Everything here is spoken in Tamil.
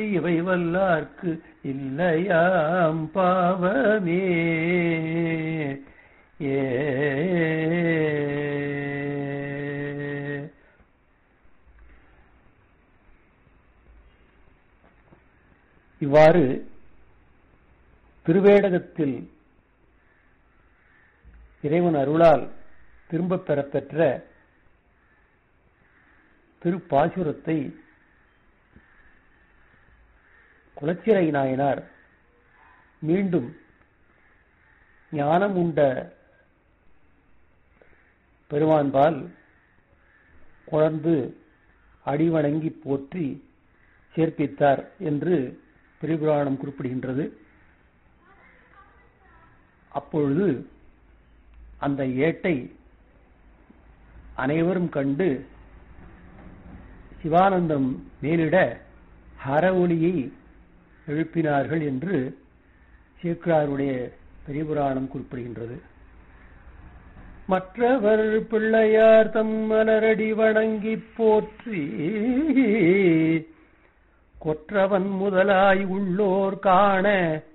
இவை வல்லார்க்கு இல்லையாம் பாவமே ஏ இவ்வாறு திருவேடகத்தில் இறைவன் அருளால் திரும்பப் பெறப்பெற்ற திருப்பாசுரத்தை குலச்சிறை நாயனார் மீண்டும் ஞானம் உண்ட பெருமான்பால் குழந்து அடிவணங்கி போற்றி சேர்ப்பித்தார் என்று திரிபுராணம் குறிப்பிடுகின்றது அப்பொழுது அந்த ஏட்டை அனைவரும் கண்டு சிவானந்தம் மேலிட ஹர ஒளியை எழுப்பினார்கள் என்று சேக்கிராருடைய பெரியபுராணம் குறிப்பிடுகின்றது மற்றவர் பிள்ளையார் தம் மலரடி வணங்கி போற்றி கொற்றவன் முதலாய் உள்ளோர் காண